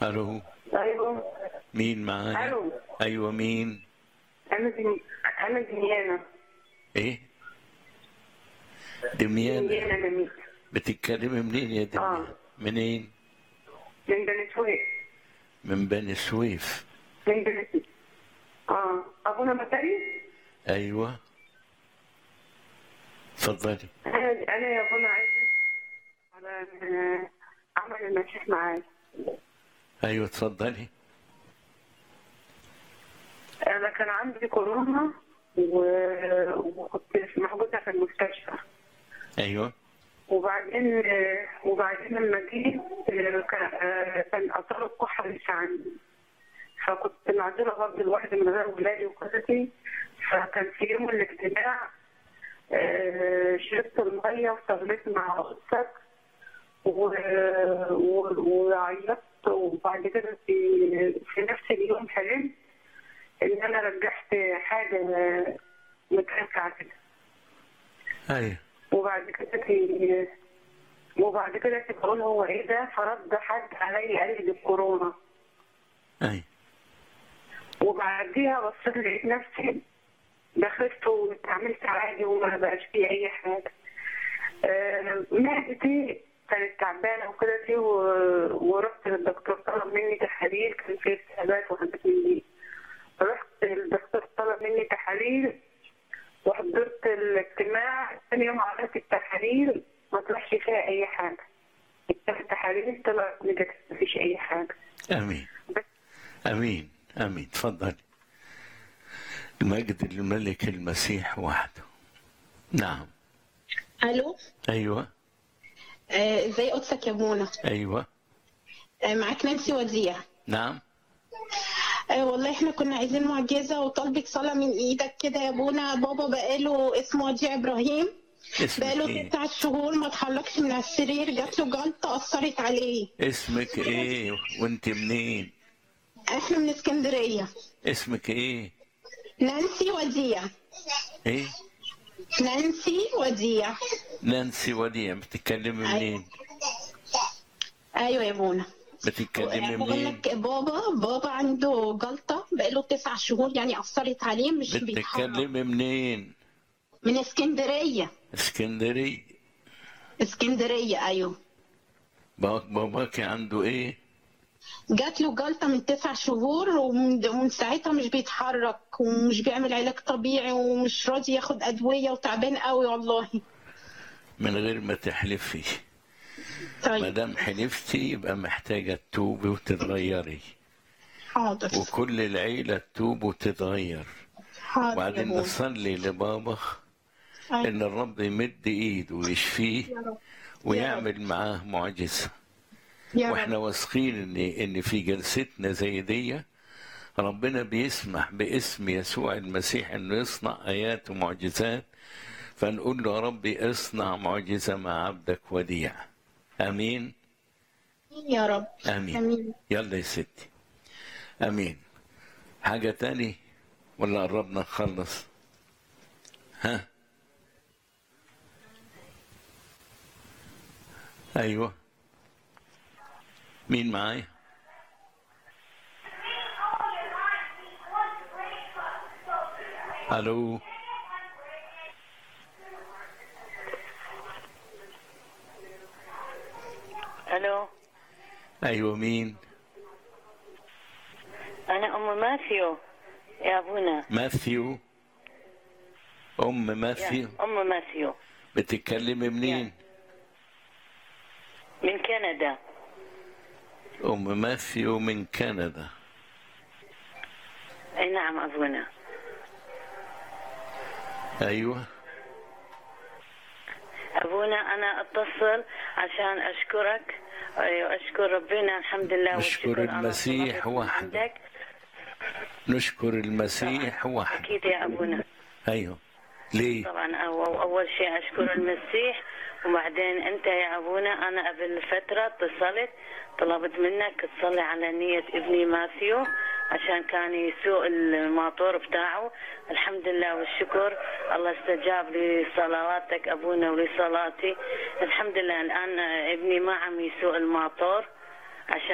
الو ايوه مين معايا الو ايوه مين انا دي انا ديانا ايه دميانة ديانا جميل بتتكلمي منين يا دميانة آه. منين من بني سويف من بني سويف من بني سويف اه ابونا مكاري ايوه اتفضلي انا انا يا ابونا عايزه على آه، عمل المسيح معايا ايوه اتفضلي انا كان عندي كورونا و- وكنت محجوزه في المستشفى ايوه وبعدين وبعدين لما جيت كان كان اثار الكحه لسه عندي فكنت معزوله برضه لوحدي من غير ولادي وقصتي فكان في يوم الاجتماع آه، شربت الميه وصليت مع أختك و- و- وعيطت وبعد كده في في نفس اليوم حلمت ان انا رجعت حاجه متركعه كده ايوه وبعد كده في وبعد كده كنت بقول هو ايه ده فرد حد عليا قال لي دي الكورونا ايوه وبعديها بصيت لقيت نفسي دخلت واتعاملت عادي وما بقاش فيه اي حاجه آه، معدتي كانت تعبانه وكده دي و- ورحت للدكتور طلب مني تحاليل كان فيه التهابات وحاجات من دي رحت الدكتور طلب مني تحاليل وحضرت الاجتماع ثاني يوم عملت التحاليل ما طلعش فيها اي حاجه التحاليل طلعت نيجاتيف مفيش اي حاجه امين بس امين امين اتفضلي المجد للملك المسيح وحده نعم الو ايوه آه، ازاي قدسك يا منى ايوه آه، معاك نانسي وديع نعم آه، والله احنا كنا عايزين معجزه وطالبك صلاه من ايدك كده يا ابونا بابا بقاله اسمه وديع ابراهيم اسمك بقاله ايه تسع شهور ما اتحركش من على السرير جات له جلطه اثرت عليه اسمك ايه وانت منين احنا من اسكندريه اسمك ايه نانسي وديع ايه نانسي وديع نانسي وديع بتتكلمي منين ايوه يا ابونا بتتكلمي بقول منين لك بابا بابا عنده جلطه بقاله تسع شهور يعني اثرت عليه مش بيتحرك بتتكلمي منين من اسكندريه اسكندريه اسكندريه ايوه باباك باباك عنده ايه جات له جلطة من تسع شهور ومن ومن ساعتها مش بيتحرك ومش بيعمل علاج طبيعي ومش راضي ياخد أدوية وتعبان قوي والله من غير ما تحلفي ما طيب دام حلفتي يبقى محتاجه تتوبي وتتغيري حاضر وكل العيله تتوب وتتغير حاضر يا وبعدين بابا. نصلي لبابا أيوة. ان الرب يمد ايده ويشفيه يا رب ويعمل معاه معجزه يا واحنا رب واثقين ان ان في جلستنا زي دي ربنا بيسمح باسم يسوع المسيح انه يصنع ايات ومعجزات فنقول له يا ربي اصنع معجزه مع عبدك وديع امين يا رب امين آمين يلا يا ستي امين حاجه تاني ولا قربنا نخلص ها ايوه مين معايا الو الو ايوه مين انا ام ماثيو يا ابونا ماثيو ام يا ماثيو ام ماثيو بتتكلمي منين من كندا ام ماثيو من كندا اي نعم ابونا ايوه ابونا انا اتصل عشان اشكرك واشكر ربنا الحمد لله نشكر والشكر أنا المسيح طلبت من وحده. عندك. نشكر المسيح وحده اكيد يا ابونا ايوه ليه طبعا أو اول شيء اشكر المسيح وبعدين انت يا ابونا انا قبل فتره اتصلت طلبت منك تصلي على نيه ابني ماثيو عشان كان يسوق الماطور بتاعه الحمد لله والشكر الله استجاب لصلواتك ابونا ولصلاتي الحمد لله الان ابني ما عم يسوق الماطور